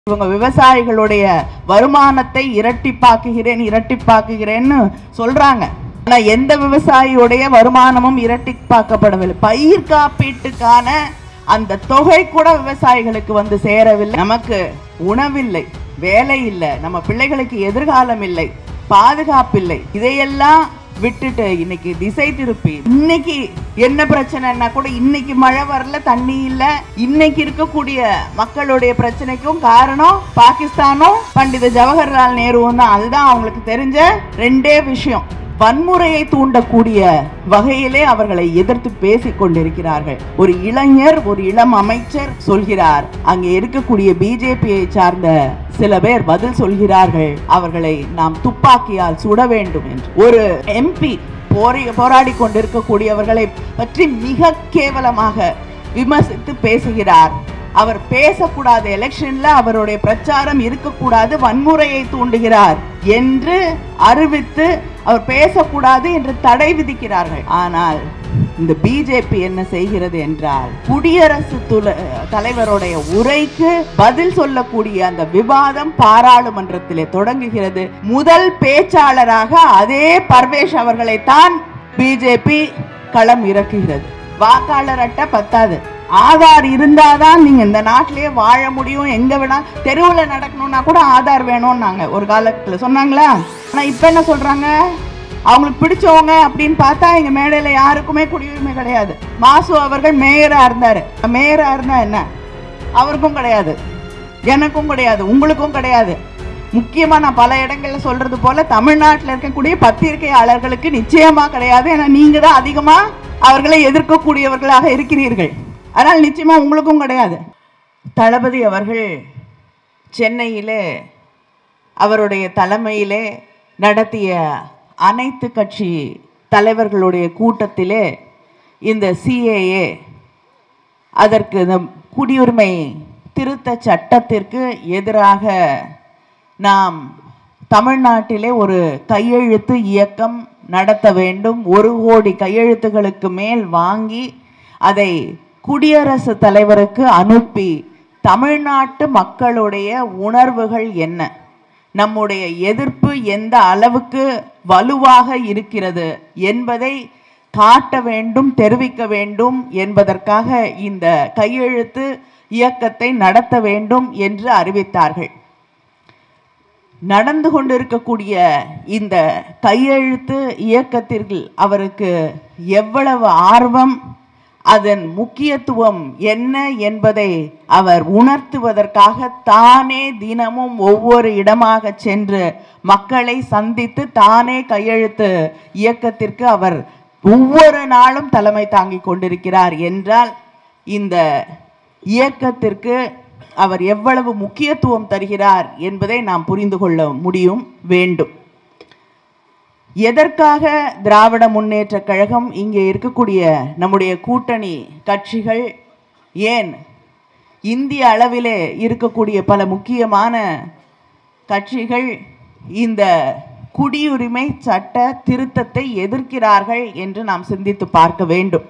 இவங்க விவசாயிகளுடைய வருமானத்தை இரட்டிப்பாக்குகிறேன் இரட்டிப்பாக்குகிறேன்னு சொல்றாங்க ஆனா எந்த விவசாயியுடைய வருமானமும் இரட்டிப்பாக்கப்படவில்லை பயிர் காப்பீட்டுக்கான அந்த தொகை கூட விவசாயிகளுக்கு வந்து சேரவில்லை நமக்கு உணவில்லை வேலை இல்லை நம்ம பிள்ளைகளுக்கு எதிர்காலம் இல்லை பாதுகாப்பில்லை இதையெல்லாம் விட்டுட்டு இன்னைக்கு திசை திருப்பி இன்னைக்கு என்ன பிரச்சனைன்னா கூட இன்னைக்கு மழை வரல தண்ணி இல்ல இன்னைக்கு இருக்கக்கூடிய மக்களுடைய பிரச்சனைக்கும் காரணம் பாகிஸ்தானும் பண்டித ஜவஹர்லால் நேருவும் தான் அதுதான் அவங்களுக்கு தெரிஞ்ச ரெண்டே விஷயம் வன்முறையை தூண்டக்கூடிய வகையிலே அவர்களை எதிர்த்து பேசிக் கொண்டிருக்கிறார்கள் ஒரு இளைஞர் ஒரு இளம் அமைச்சர் சொல்கிறார் அங்கே இருக்கக்கூடிய பிஜேபியை சார்ந்த சில பேர் பதில் சொல்கிறார்கள் அவர்களை நாம் துப்பாக்கியால் சுட வேண்டும் என்று ஒரு எம்பி போரி போராடி கொண்டிருக்கக்கூடியவர்களை பற்றி மிக கேவலமாக விமர்சித்து பேசுகிறார் அவர் பேசக்கூடாது எலெக்ஷன்ல அவருடைய பிரச்சாரம் இருக்கக்கூடாது வன்முறையை தூண்டுகிறார் என்று அறிவித்து அவர் பேசக்கூடாது என்று தடை விதிக்கிறார்கள் ஆனால் இந்த பிஜேபி என்ன செய்கிறது என்றால் குடியரசு துல- தலைவருடைய உரைக்கு பதில் சொல்லக்கூடிய அந்த விவாதம் பாராளுமன்றத்திலே தொடங்குகிறது முதல் பேச்சாளராக அதே பர்வேஷ் அவர்களைத்தான் பிஜேபி களம் இறக்குகிறது வாக்காளர் அட்டை பத்தாது ஆதார் இருந்தாதான் நீங்க இந்த நாட்டிலேயே வாழ முடியும் எங்க வேணா தெருவுல நடக்கணும்னா கூட ஆதார் வேணும்னாங்க ஒரு காலத்துல சொன்னாங்களா ஆனா இப்ப என்ன சொல்றாங்க அவங்களுக்கு பிடிச்சவங்க அப்படின்னு பார்த்தா எங்க மேடையில யாருக்குமே குடியுரிமை கிடையாது மாசு அவர்கள் மேயரா இருந்தாரு மேயரா இருந்தா என்ன அவருக்கும் கிடையாது எனக்கும் கிடையாது உங்களுக்கும் கிடையாது முக்கியமா நான் பல இடங்கள்ல சொல்றது போல தமிழ்நாட்டில் இருக்கக்கூடிய பத்திரிகையாளர்களுக்கு நிச்சயமா கிடையாது ஏன்னா நீங்க தான் அதிகமா அவர்களை எதிர்க்கக்கூடியவர்களாக இருக்கிறீர்கள் அதனால் நிச்சயமா உங்களுக்கும் கிடையாது தளபதி அவர்கள் சென்னையிலே அவருடைய தலைமையிலே நடத்திய அனைத்து கட்சி தலைவர்களுடைய கூட்டத்திலே இந்த சிஏஏ அதற்கு இந்த குடியுரிமை திருத்த சட்டத்திற்கு எதிராக நாம் தமிழ்நாட்டிலே ஒரு கையெழுத்து இயக்கம் நடத்த வேண்டும் ஒரு கோடி கையெழுத்துகளுக்கு மேல் வாங்கி அதை குடியரசுத் தலைவருக்கு அனுப்பி தமிழ்நாட்டு மக்களுடைய உணர்வுகள் என்ன நம்முடைய எதிர்ப்பு எந்த அளவுக்கு வலுவாக இருக்கிறது என்பதை காட்ட வேண்டும் தெரிவிக்க வேண்டும் என்பதற்காக இந்த கையெழுத்து இயக்கத்தை நடத்த வேண்டும் என்று அறிவித்தார்கள் நடந்து கொண்டிருக்கக்கூடிய இந்த கையெழுத்து இயக்கத்திற்கு அவருக்கு எவ்வளவு ஆர்வம் அதன் முக்கியத்துவம் என்ன என்பதை அவர் உணர்த்துவதற்காக தானே தினமும் ஒவ்வொரு இடமாக சென்று மக்களை சந்தித்து தானே கையெழுத்து இயக்கத்திற்கு அவர் ஒவ்வொரு நாளும் தலைமை தாங்கிக் கொண்டிருக்கிறார் என்றால் இந்த இயக்கத்திற்கு அவர் எவ்வளவு முக்கியத்துவம் தருகிறார் என்பதை நாம் புரிந்து கொள்ள முடியும் வேண்டும் எதற்காக திராவிட முன்னேற்ற கழகம் இங்கே இருக்கக்கூடிய நம்முடைய கூட்டணி கட்சிகள் ஏன் இந்திய அளவிலே இருக்கக்கூடிய பல முக்கியமான கட்சிகள் இந்த குடியுரிமை சட்ட திருத்தத்தை எதிர்க்கிறார்கள் என்று நாம் சிந்தித்து பார்க்க வேண்டும்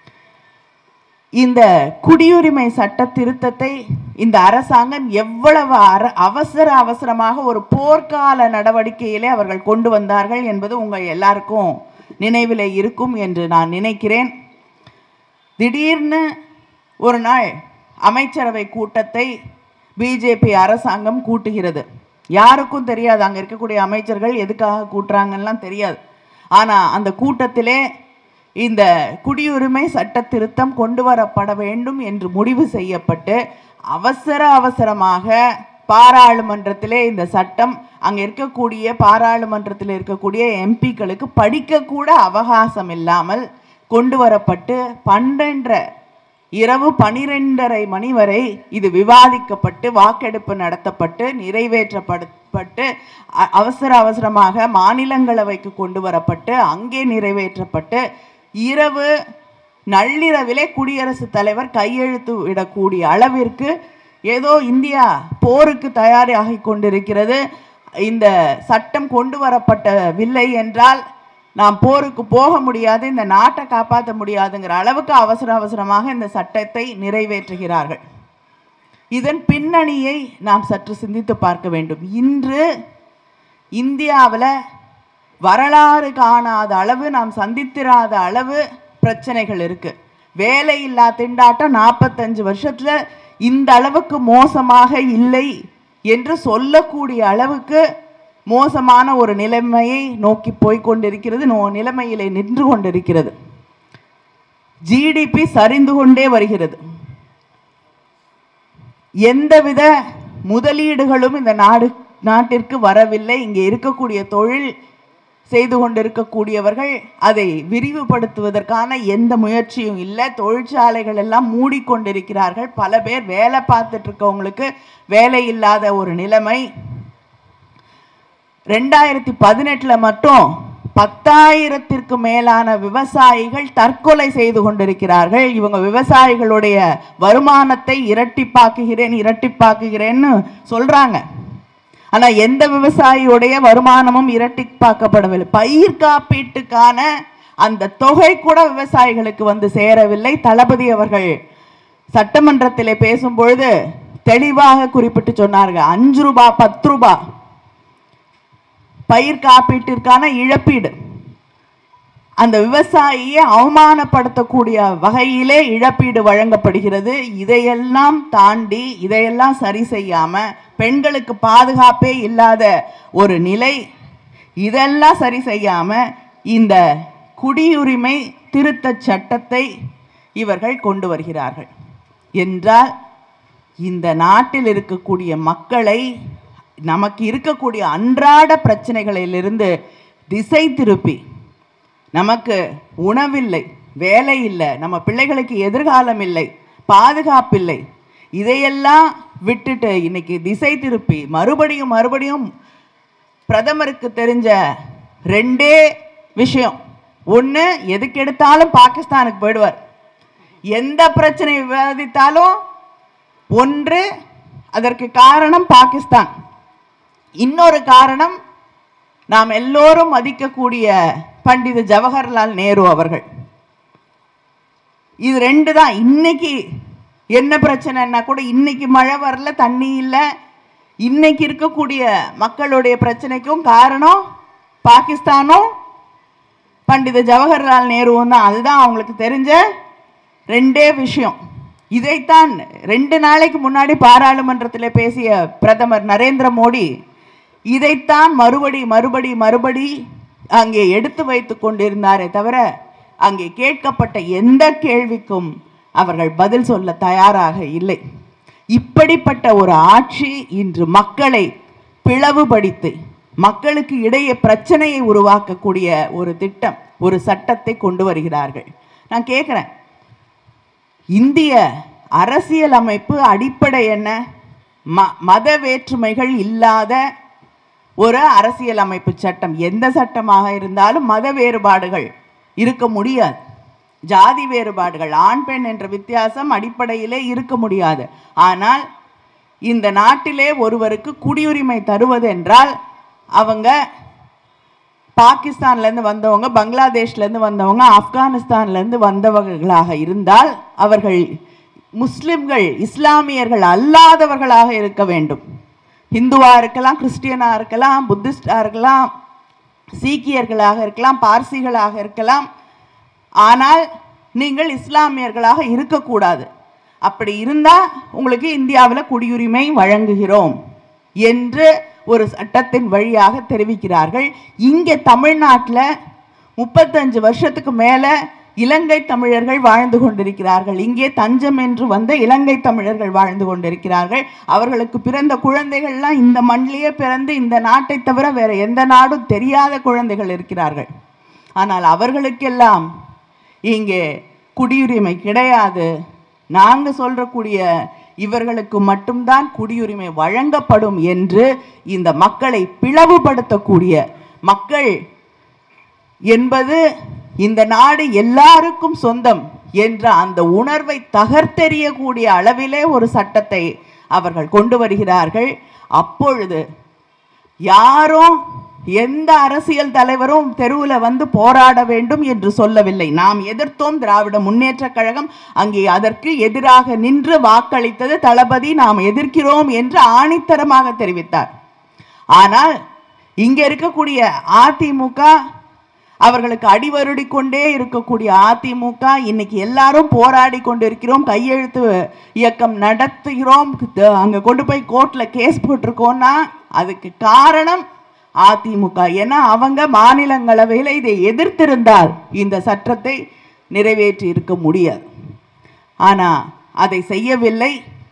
இந்த குடியுரிமை சட்ட திருத்தத்தை இந்த அரசாங்கம் எவ்வளவு அர- அவசர அவசரமாக ஒரு போர்க்கால நடவடிக்கையிலே அவர்கள் கொண்டு வந்தார்கள் என்பது உங்கள் எல்லாருக்கும் நினைவில் இருக்கும் என்று நான் நினைக்கிறேன் திடீர்னு ஒரு நாள் அமைச்சரவை கூட்டத்தை பிஜேபி அரசாங்கம் கூட்டுகிறது யாருக்கும் தெரியாது அங்கே இருக்கக்கூடிய அமைச்சர்கள் எதுக்காக கூட்டுறாங்கலாம் தெரியாது ஆனால் அந்த கூட்டத்திலே இந்த குடியுரிமை சட்ட திருத்தம் கொண்டு வரப்பட வேண்டும் என்று முடிவு செய்யப்பட்டு அவசர அவசரமாக பாராளுமன்றத்திலே இந்த சட்டம் அங்கே இருக்கக்கூடிய பாராளுமன்றத்தில் இருக்கக்கூடிய எம்பிக்களுக்கு படிக்கக்கூட அவகாசம் இல்லாமல் கொண்டு வரப்பட்டு பன்னெண்டரை இரவு பனிரெண்டரை மணி வரை இது விவாதிக்கப்பட்டு வாக்கெடுப்பு நடத்தப்பட்டு நிறைவேற்றப்பட்டு அ- அவசர அவசரமாக மாநிலங்களவைக்கு கொண்டு வரப்பட்டு அங்கே நிறைவேற்றப்பட்டு இரவு நள்ளிரவிலே குடியரசுத் தலைவர் கையெழுத்து விடக்கூடிய அளவிற்கு ஏதோ இந்தியா போருக்கு தயாராகி கொண்டிருக்கிறது இந்த சட்டம் கொண்டு வரப்பட்டவில்லை என்றால் நாம் போருக்கு போக முடியாது இந்த நாட்டை காப்பாற்ற முடியாதுங்கிற அளவுக்கு அவசர அவசரமாக இந்த சட்டத்தை நிறைவேற்றுகிறார்கள் இதன் பின்னணியை நாம் சற்று சிந்தித்து பார்க்க வேண்டும் இன்று இந்தியாவில் வரலாறு காணாத அளவு நாம் சந்தித்திராத அளவு பிரச்சனைகள் இருக்கு வேலையில்லா திண்டாட்டம் நாற்பத்தஞ்சு வருஷத்துல இந்த அளவுக்கு மோசமாக இல்லை என்று சொல்லக்கூடிய அளவுக்கு மோசமான ஒரு நிலைமையை நோக்கி போய் கொண்டிருக்கிறது நோ நிலைமையிலே நின்று கொண்டிருக்கிறது ஜிடிபி சரிந்து கொண்டே வருகிறது எந்தவித முதலீடுகளும் இந்த நாடு நாட்டிற்கு வரவில்லை இங்கே இருக்கக்கூடிய தொழில் செய்து கொண்டிருக்கக்கூடியவர்கள் அதை விரிவுபடுத்துவதற்கான எந்த முயற்சியும் இல்லை தொழிற்சாலைகள் எல்லாம் மூடிக்கொண்டிருக்கிறார்கள் பல பேர் வேலை பார்த்துட்டு இருக்கவங்களுக்கு வேலை இல்லாத ஒரு நிலைமை ரெண்டாயிரத்தி பதினெட்டில் மட்டும் பத்தாயிரத்திற்கு மேலான விவசாயிகள் தற்கொலை செய்து கொண்டிருக்கிறார்கள் இவங்க விவசாயிகளுடைய வருமானத்தை இரட்டிப்பாக்குகிறேன் இரட்டிப்பாக்குகிறேன்னு சொல்றாங்க ஆனா எந்த விவசாயியுடைய வருமானமும் இரட்டிப்பாக்கப்படவில்லை பயிர் காப்பீட்டுக்கான அந்த தொகை கூட விவசாயிகளுக்கு வந்து சேரவில்லை தளபதி அவர்கள் சட்டமன்றத்திலே பேசும்பொழுது தெளிவாக குறிப்பிட்டு சொன்னார்கள் அஞ்சு ரூபாய் பத்து ரூபாய் பயிர் காப்பீட்டிற்கான இழப்பீடு அந்த விவசாயியை அவமானப்படுத்தக்கூடிய வகையிலே இழப்பீடு வழங்கப்படுகிறது இதையெல்லாம் தாண்டி இதையெல்லாம் சரி செய்யாம பெண்களுக்கு பாதுகாப்பே இல்லாத ஒரு நிலை இதெல்லாம் சரி செய்யாம இந்த குடியுரிமை திருத்தச் சட்டத்தை இவர்கள் கொண்டு வருகிறார்கள் என்றால் இந்த நாட்டில் இருக்கக்கூடிய மக்களை நமக்கு இருக்கக்கூடிய அன்றாட பிரச்சனைகளிலிருந்து திசை திருப்பி நமக்கு உணவில்லை வேலை இல்லை நம்ம பிள்ளைகளுக்கு எதிர்காலம் இல்லை பாதுகாப்பில்லை இதையெல்லாம் விட்டுட்டு இன்னைக்கு திசை திருப்பி மறுபடியும் மறுபடியும் பிரதமருக்கு தெரிஞ்ச ரெண்டே விஷயம் ஒன்று எதுக்கு எடுத்தாலும் பாகிஸ்தானுக்கு போயிடுவார் எந்த பிரச்சனை விவாதித்தாலும் ஒன்று அதற்கு காரணம் பாகிஸ்தான் இன்னொரு காரணம் நாம் எல்லோரும் மதிக்கக்கூடிய பண்டித ஜவஹர்லால் நேரு அவர்கள் இது ரெண்டு தான் இன்னைக்கு என்ன பிரச்சனைன்னா கூட இன்னைக்கு மழை வரல தண்ணி இல்லை இன்னைக்கு இருக்கக்கூடிய மக்களுடைய பிரச்சனைக்கும் காரணம் பாகிஸ்தானும் பண்டித ஜவஹர்லால் நேருவும் தான் அதுதான் அவங்களுக்கு தெரிஞ்ச ரெண்டே விஷயம் இதைத்தான் ரெண்டு நாளைக்கு முன்னாடி பாராளுமன்றத்தில் பேசிய பிரதமர் நரேந்திர மோடி இதைத்தான் மறுபடி மறுபடி மறுபடி அங்கே எடுத்து வைத்து கொண்டிருந்தாரே தவிர அங்கே கேட்கப்பட்ட எந்த கேள்விக்கும் அவர்கள் பதில் சொல்ல தயாராக இல்லை இப்படிப்பட்ட ஒரு ஆட்சி இன்று மக்களை பிளவுபடுத்தி மக்களுக்கு இடையே பிரச்சனையை உருவாக்கக்கூடிய ஒரு திட்டம் ஒரு சட்டத்தை கொண்டு வருகிறார்கள் நான் கேட்குறேன் இந்திய அரசியல் அமைப்பு அடிப்படை என்ன ம மத வேற்றுமைகள் இல்லாத ஒரு அரசியல் அமைப்பு சட்டம் எந்த சட்டமாக இருந்தாலும் மத வேறுபாடுகள் இருக்க முடியாது ஜாதி வேறுபாடுகள் ஆண் பெண் என்ற வித்தியாசம் அடிப்படையிலே இருக்க முடியாது ஆனால் இந்த நாட்டிலே ஒருவருக்கு குடியுரிமை தருவதென்றால் அவங்க பாகிஸ்தான்லேருந்து வந்தவங்க பங்களாதேஷ்லேருந்து வந்தவங்க ஆப்கானிஸ்தான்லேருந்து வந்தவர்களாக இருந்தால் அவர்கள் முஸ்லிம்கள் இஸ்லாமியர்கள் அல்லாதவர்களாக இருக்க வேண்டும் ஹிந்துவா இருக்கலாம் கிறிஸ்டியனா இருக்கலாம் புத்திஸ்டா இருக்கலாம் சீக்கியர்களாக இருக்கலாம் பார்சிகளாக இருக்கலாம் ஆனால் நீங்கள் இஸ்லாமியர்களாக இருக்கக்கூடாது அப்படி இருந்தால் உங்களுக்கு இந்தியாவில் குடியுரிமை வழங்குகிறோம் என்று ஒரு சட்டத்தின் வழியாக தெரிவிக்கிறார்கள் இங்கே தமிழ்நாட்டில் முப்பத்தஞ்சு வருஷத்துக்கு மேலே இலங்கை தமிழர்கள் வாழ்ந்து கொண்டிருக்கிறார்கள் இங்கே தஞ்சம் என்று வந்த இலங்கை தமிழர்கள் வாழ்ந்து கொண்டிருக்கிறார்கள் அவர்களுக்கு பிறந்த குழந்தைகள்லாம் இந்த மண்ணிலேயே பிறந்து இந்த நாட்டை தவிர வேற எந்த நாடும் தெரியாத குழந்தைகள் இருக்கிறார்கள் ஆனால் அவர்களுக்கெல்லாம் இங்கே குடியுரிமை கிடையாது நாங்கள் சொல்றக்கூடிய இவர்களுக்கு மட்டும்தான் குடியுரிமை வழங்கப்படும் என்று இந்த மக்களை பிளவுபடுத்தக்கூடிய மக்கள் என்பது இந்த நாடு எல்லாருக்கும் சொந்தம் என்ற அந்த உணர்வை தகர்த்தெறியக்கூடிய அளவிலே ஒரு சட்டத்தை அவர்கள் கொண்டு வருகிறார்கள் அப்பொழுது யாரும் எந்த அரசியல் தலைவரும் தெருவில் வந்து போராட வேண்டும் என்று சொல்லவில்லை நாம் எதிர்த்தோம் திராவிட முன்னேற்றக் கழகம் அங்கே அதற்கு எதிராக நின்று வாக்களித்தது தளபதி நாம் எதிர்க்கிறோம் என்று ஆணித்தரமாக தெரிவித்தார் ஆனால் இங்க இருக்கக்கூடிய அதிமுக அவர்களுக்கு அடிவருடி கொண்டே இருக்கக்கூடிய அதிமுக இன்னைக்கு எல்லாரும் போராடி கொண்டிருக்கிறோம் கையெழுத்து இயக்கம் நடத்துகிறோம் அங்க கொண்டு போய் கோர்ட்ல கேஸ் போட்டிருக்கோம்னா அதுக்கு காரணம் அதிமுக ஏன்னா அவங்க மாநிலங்களவையில் இதை எதிர்த்திருந்தால் இந்த சட்டத்தை நிறைவேற்றி இருக்க முடியாது ஆனா அதை செய்யவில்லை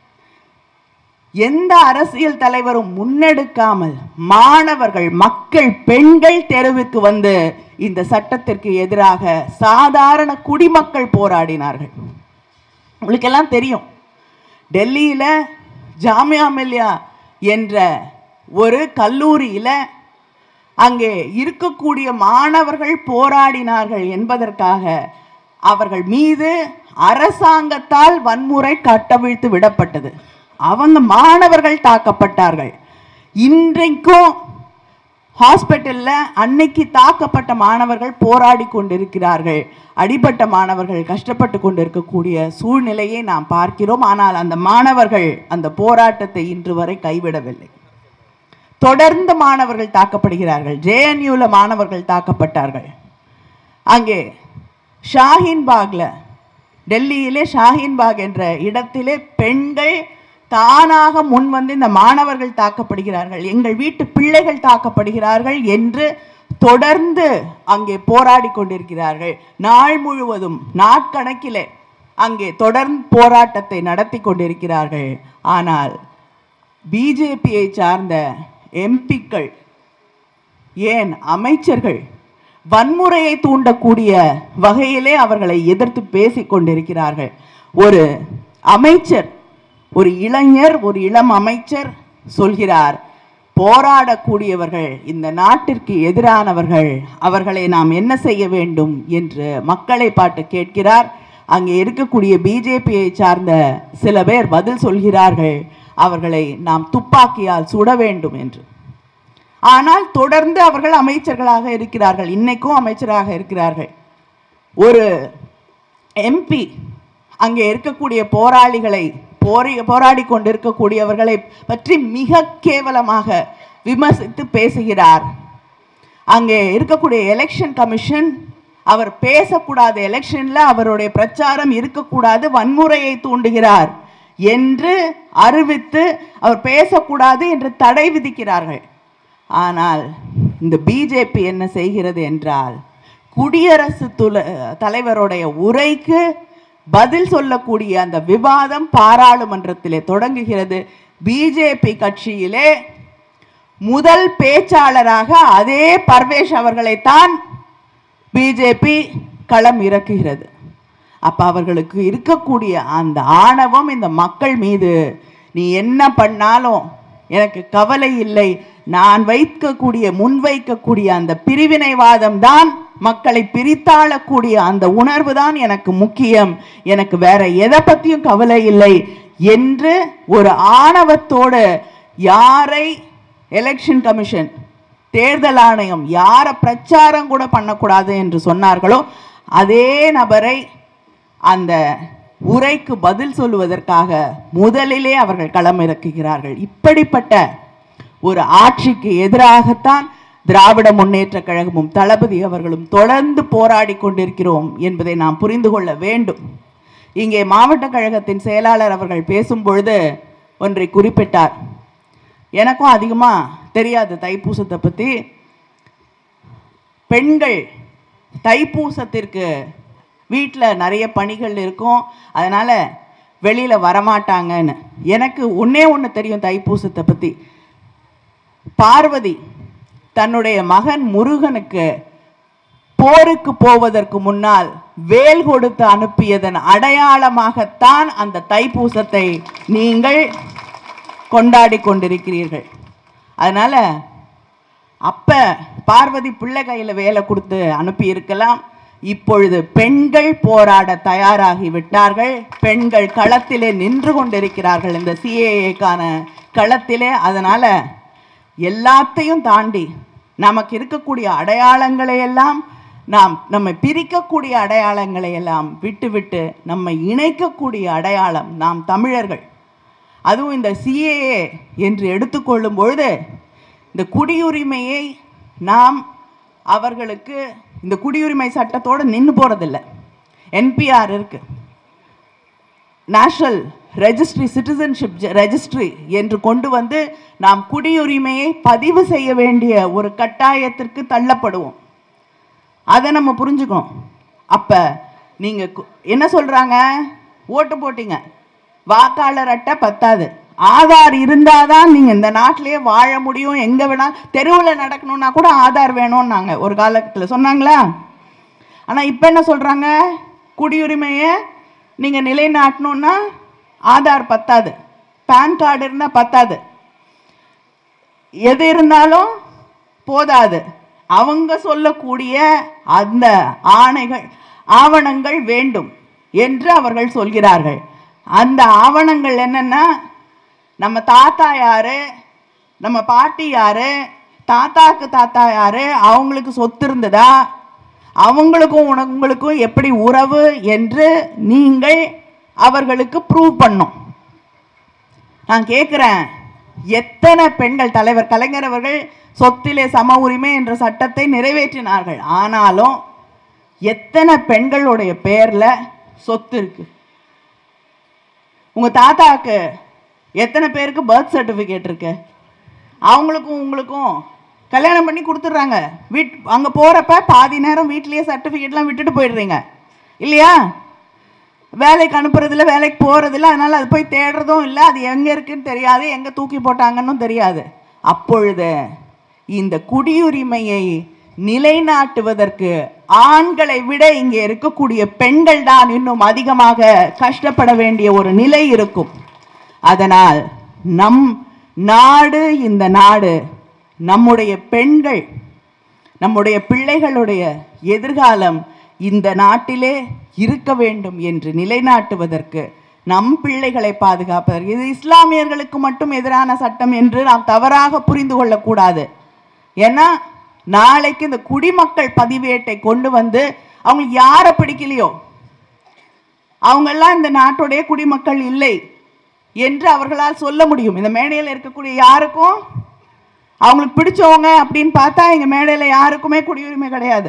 எந்த அரசியல் தலைவரும் முன்னெடுக்காமல் மாணவர்கள் மக்கள் பெண்கள் தெருவுக்கு வந்து இந்த சட்டத்திற்கு எதிராக சாதாரண குடிமக்கள் போராடினார்கள் உங்களுக்கெல்லாம் தெரியும் டெல்லியில் ஜாமியா மில்லியா என்ற ஒரு கல்லூரியில் அங்கே இருக்கக்கூடிய மாணவர்கள் போராடினார்கள் என்பதற்காக அவர்கள் மீது அரசாங்கத்தால் வன்முறை கட்டவிழ்த்து விடப்பட்டது அவங்க மாணவர்கள் தாக்கப்பட்டார்கள் இன்றைக்கும் ஹாஸ்பிட்டல்ல அன்னைக்கு தாக்கப்பட்ட மாணவர்கள் போராடி கொண்டிருக்கிறார்கள் அடிபட்ட மாணவர்கள் கஷ்டப்பட்டு கொண்டிருக்கக்கூடிய சூழ்நிலையை நாம் பார்க்கிறோம் ஆனால் அந்த மாணவர்கள் அந்த போராட்டத்தை இன்று வரை கைவிடவில்லை தொடர்ந்து மாணவர்கள் தாக்கப்படுகிறார்கள் ஜேஎன்யூல மாணவர்கள் தாக்கப்பட்டார்கள் அங்கே ஷாஹீன் பாக்ல டெல்லியிலே ஷாஹீன் பாக் என்ற இடத்திலே பெண்கள் தானாக முன் வந்து இந்த மாணவர்கள் தாக்கப்படுகிறார்கள் எங்கள் வீட்டு பிள்ளைகள் தாக்கப்படுகிறார்கள் என்று தொடர்ந்து அங்கே போராடி கொண்டிருக்கிறார்கள் நாள் முழுவதும் நாட்கணக்கிலே அங்கே தொடர்ந்து போராட்டத்தை நடத்தி கொண்டிருக்கிறார்கள் ஆனால் பிஜேபியை சார்ந்த எம்பிக்கள் ஏன் அமைச்சர்கள் வன்முறையை தூண்டக்கூடிய வகையிலே அவர்களை எதிர்த்து பேசிக் கொண்டிருக்கிறார்கள் ஒரு அமைச்சர் ஒரு இளைஞர் ஒரு இளம் அமைச்சர் சொல்கிறார் போராடக்கூடியவர்கள் இந்த நாட்டிற்கு எதிரானவர்கள் அவர்களை நாம் என்ன செய்ய வேண்டும் என்று மக்களை பாட்டு கேட்கிறார் அங்கே இருக்கக்கூடிய பிஜேபியை சார்ந்த சில பேர் பதில் சொல்கிறார்கள் அவர்களை நாம் துப்பாக்கியால் சுட வேண்டும் என்று ஆனால் தொடர்ந்து அவர்கள் அமைச்சர்களாக இருக்கிறார்கள் இன்னைக்கும் அமைச்சராக இருக்கிறார்கள் ஒரு எம்பி அங்கே இருக்கக்கூடிய போராளிகளை போரி போராடி கொண்டிருக்கக்கூடியவர்களை பற்றி மிக கேவலமாக விமர்சித்து பேசுகிறார் அங்கே இருக்கக்கூடிய எலெக்ஷன் கமிஷன் அவர் பேசக்கூடாது எலெக்ஷன்ல அவருடைய பிரச்சாரம் இருக்கக்கூடாது வன்முறையை தூண்டுகிறார் என்று அறிவித்து அவர் பேசக்கூடாது என்று தடை விதிக்கிறார்கள் ஆனால் இந்த பிஜேபி என்ன செய்கிறது என்றால் குடியரசு துல தலைவருடைய உரைக்கு பதில் சொல்லக்கூடிய அந்த விவாதம் பாராளுமன்றத்திலே தொடங்குகிறது பிஜேபி கட்சியிலே முதல் பேச்சாளராக அதே பர்வேஷ் அவர்களைத்தான் பிஜேபி களம் இறக்குகிறது அப்ப அவர்களுக்கு இருக்கக்கூடிய அந்த ஆணவம் இந்த மக்கள் மீது நீ என்ன பண்ணாலும் எனக்கு கவலை இல்லை நான் வைக்கக்கூடிய முன்வைக்கக்கூடிய அந்த பிரிவினைவாதம் தான் மக்களை பிரித்தாளக்கூடிய அந்த உணர்வு தான் எனக்கு முக்கியம் எனக்கு வேற எதை பத்தியும் கவலை இல்லை என்று ஒரு ஆணவத்தோடு யாரை எலெக்ஷன் கமிஷன் தேர்தல் ஆணையம் யாரை பிரச்சாரம் கூட பண்ணக்கூடாது என்று சொன்னார்களோ அதே நபரை அந்த உரைக்கு பதில் சொல்லுவதற்காக முதலிலே அவர்கள் களமிறக்குகிறார்கள் இப்படிப்பட்ட ஒரு ஆட்சிக்கு எதிராகத்தான் திராவிட முன்னேற்ற கழகமும் தளபதி அவர்களும் தொடர்ந்து போராடி கொண்டிருக்கிறோம் என்பதை நாம் புரிந்து கொள்ள வேண்டும் இங்கே மாவட்ட கழகத்தின் செயலாளர் அவர்கள் பேசும் பொழுது ஒன்றை குறிப்பிட்டார் எனக்கும் அதிகமாக தெரியாது தைப்பூசத்தை பற்றி பெண்கள் தைப்பூசத்திற்கு வீட்டில் நிறைய பணிகள் இருக்கும் அதனால் வெளியில் வரமாட்டாங்கன்னு எனக்கு ஒன்றே ஒன்று தெரியும் தைப்பூசத்தை பற்றி பார்வதி தன்னுடைய மகன் முருகனுக்கு போருக்கு போவதற்கு முன்னால் வேல் கொடுத்து அனுப்பியதன் அடையாளமாகத்தான் அந்த தைப்பூசத்தை நீங்கள் கொண்டாடி கொண்டிருக்கிறீர்கள் அதனால அப்ப பார்வதி பிள்ளை கையில வேலை கொடுத்து அனுப்பி இருக்கலாம் இப்பொழுது பெண்கள் போராட தயாராகி விட்டார்கள் பெண்கள் களத்திலே நின்று கொண்டிருக்கிறார்கள் இந்த சிஏஏக்கான களத்திலே அதனால எல்லாத்தையும் தாண்டி நமக்கு இருக்கக்கூடிய அடையாளங்களை எல்லாம் நாம் நம்மை பிரிக்கக்கூடிய அடையாளங்களை எல்லாம் விட்டுவிட்டு நம்மை இணைக்கக்கூடிய அடையாளம் நாம் தமிழர்கள் அதுவும் இந்த சிஏஏ என்று எடுத்துக்கொள்ளும் பொழுது இந்த குடியுரிமையை நாம் அவர்களுக்கு இந்த குடியுரிமை சட்டத்தோடு நின்று போகிறதில்ல என்பிஆர் இருக்கு நேஷனல் ரெஜிஸ்ட்ரி சிட்டிசன்ஷிப் ரெஜிஸ்ட்ரி என்று கொண்டு வந்து நாம் குடியுரிமையை பதிவு செய்ய வேண்டிய ஒரு கட்டாயத்திற்கு தள்ளப்படுவோம் அதை நம்ம புரிஞ்சுக்கணும் அப்போ நீங்கள் என்ன சொல்கிறாங்க ஓட்டு போட்டீங்க வாக்காளர் அட்டை பத்தாது ஆதார் இருந்தால் தான் நீங்கள் இந்த நாட்டிலேயே வாழ முடியும் எங்கே வேணா தெருவில் நடக்கணும்னா கூட ஆதார் வேணும்னாங்க ஒரு காலகட்டத்தில் சொன்னாங்களா ஆனால் இப்போ என்ன சொல்கிறாங்க குடியுரிமையை நீங்கள் நிலைநாட்டணும்னா ஆதார் பத்தாது பேன் கார்டு இருந்தால் பத்தாது எது இருந்தாலும் போதாது அவங்க சொல்லக்கூடிய அந்த ஆணைகள் ஆவணங்கள் வேண்டும் என்று அவர்கள் சொல்கிறார்கள் அந்த ஆவணங்கள் என்னன்னா நம்ம தாத்தா யாரு நம்ம பாட்டி யாரு தாத்தாக்கு தாத்தா யாரு அவங்களுக்கு சொத்து இருந்ததா அவங்களுக்கும் உன- உங்களுக்கும் எப்படி உறவு என்று நீங்கள் அவர்களுக்கு ப்ரூவ் பண்ணும் நான் கேட்குறேன் எத்தனை பெண்கள் தலைவர் கலைஞர் அவர்கள் சொத்திலே சம உரிமை என்ற சட்டத்தை நிறைவேற்றினார்கள் ஆனாலும் எத்தனை பெண்களுடைய பேர்ல சொத்து இருக்கு உங்க தாத்தாக்கு எத்தனை பேருக்கு பர்த் சர்டிஃபிகேட் இருக்கு அவங்களுக்கும் உங்களுக்கும் கல்யாணம் பண்ணி கொடுத்துட்றாங்க வீட் அங்கே போகிறப்ப பாதி நேரம் வீட்லேயே சர்டிஃபிகேட்லாம் விட்டுட்டு போயிடுறீங்க இல்லையா வேலைக்கு அனுப்புறதில்ல வேலைக்கு போகிறதில்ல அதனால் அது போய் தேடுறதும் இல்லை அது எங்கே இருக்குன்னு தெரியாது எங்கே தூக்கி போட்டாங்கன்னு தெரியாது அப்பொழுது இந்த குடியுரிமையை நிலைநாட்டுவதற்கு ஆண்களை விட இங்கே இருக்கக்கூடிய பெண்கள் தான் இன்னும் அதிகமாக கஷ்டப்பட வேண்டிய ஒரு நிலை இருக்கும் அதனால் நம் நாடு இந்த நாடு நம்முடைய பெண்கள் நம்முடைய பிள்ளைகளுடைய எதிர்காலம் இந்த நாட்டிலே இருக்க வேண்டும் என்று நிலைநாட்டுவதற்கு நம் பிள்ளைகளை பாதுகாப்பதற்கு இது இஸ்லாமியர்களுக்கு மட்டும் எதிரான சட்டம் என்று நாம் தவறாக புரிந்து கொள்ளக்கூடாது ஏன்னா நாளைக்கு இந்த குடிமக்கள் பதிவேட்டை கொண்டு வந்து அவங்க யாரை பிடிக்கலையோ அவங்கெல்லாம் இந்த நாட்டுடைய குடிமக்கள் இல்லை என்று அவர்களால் சொல்ல முடியும் இந்த மேடையில் இருக்கக்கூடிய யாருக்கும் அவங்களுக்கு பிடிச்சவங்க அப்படின்னு பார்த்தா எங்க மேடையில் யாருக்குமே குடியுரிமை கிடையாது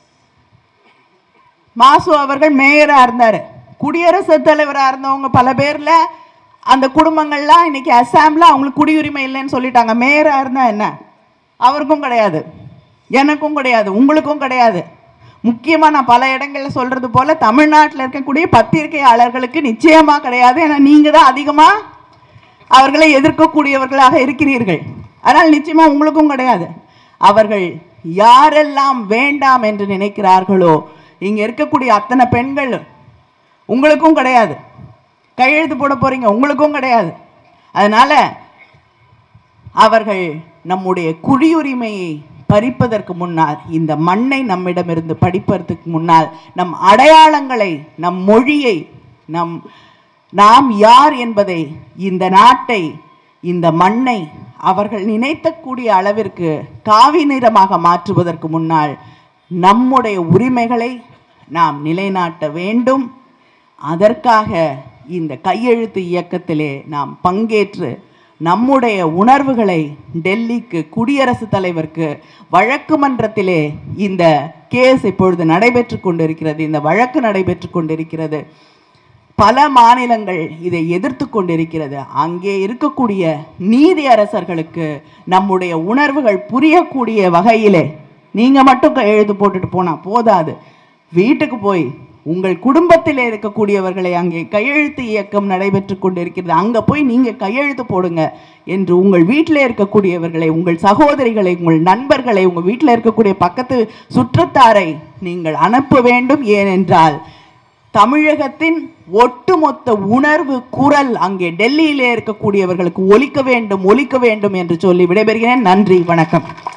மாசு அவர்கள் மேயரா இருந்தாரு குடியரசுத் தலைவரா இருந்தவங்க பல பேர்ல அந்த குடும்பங்கள்லாம் இன்னைக்கு அசாம்ல அவங்களுக்கு குடியுரிமை இல்லைன்னு சொல்லிட்டாங்க மேயரா இருந்தா என்ன அவருக்கும் கிடையாது எனக்கும் கிடையாது உங்களுக்கும் கிடையாது முக்கியமா நான் பல இடங்கள்ல சொல்றது போல தமிழ்நாட்டில் இருக்கக்கூடிய பத்திரிகையாளர்களுக்கு நிச்சயமா கிடையாது ஏன்னா நீங்க தான் அதிகமா அவர்களை எதிர்க்கக்கூடியவர்களாக இருக்கிறீர்கள் ஆனால் நிச்சயமா உங்களுக்கும் கிடையாது அவர்கள் யாரெல்லாம் வேண்டாம் என்று நினைக்கிறார்களோ இங்க இருக்கக்கூடிய அத்தனை பெண்கள் உங்களுக்கும் கிடையாது கையெழுத்து போட போறீங்க உங்களுக்கும் கிடையாது அதனால அவர்கள் நம்முடைய குடியுரிமையை பறிப்பதற்கு முன்னால் இந்த மண்ணை நம்மிடமிருந்து படிப்பதற்கு முன்னால் நம் அடையாளங்களை நம் மொழியை நம் நாம் யார் என்பதை இந்த நாட்டை இந்த மண்ணை அவர்கள் நினைத்தக்கூடிய அளவிற்கு காவி நிறமாக மாற்றுவதற்கு முன்னால் நம்முடைய உரிமைகளை நாம் நிலைநாட்ட வேண்டும் அதற்காக இந்த கையெழுத்து இயக்கத்திலே நாம் பங்கேற்று நம்முடைய உணர்வுகளை டெல்லிக்கு குடியரசுத் தலைவருக்கு வழக்கு மன்றத்திலே இந்த கேஸ் இப்பொழுது நடைபெற்று கொண்டிருக்கிறது இந்த வழக்கு நடைபெற்று கொண்டிருக்கிறது பல மாநிலங்கள் இதை எதிர்த்து கொண்டிருக்கிறது அங்கே இருக்கக்கூடிய நீதி அரசர்களுக்கு நம்முடைய உணர்வுகள் புரியக்கூடிய வகையிலே நீங்க மட்டும் எழுது போட்டுட்டு போனா போதாது வீட்டுக்கு போய் உங்கள் குடும்பத்தில் இருக்கக்கூடியவர்களை அங்கே கையெழுத்து இயக்கம் நடைபெற்று கொண்டிருக்கிறது அங்க போய் நீங்க கையெழுத்து போடுங்க என்று உங்கள் வீட்டில் இருக்கக்கூடியவர்களை உங்கள் சகோதரிகளை உங்கள் நண்பர்களை உங்க வீட்டில் இருக்கக்கூடிய பக்கத்து சுற்றத்தாரை நீங்கள் அனுப்ப வேண்டும் ஏனென்றால் தமிழகத்தின் ஒட்டுமொத்த உணர்வு குரல் அங்கே டெல்லியிலே இருக்கக்கூடியவர்களுக்கு ஒலிக்க வேண்டும் ஒலிக்க வேண்டும் என்று சொல்லி விடைபெறுகிறேன் நன்றி வணக்கம்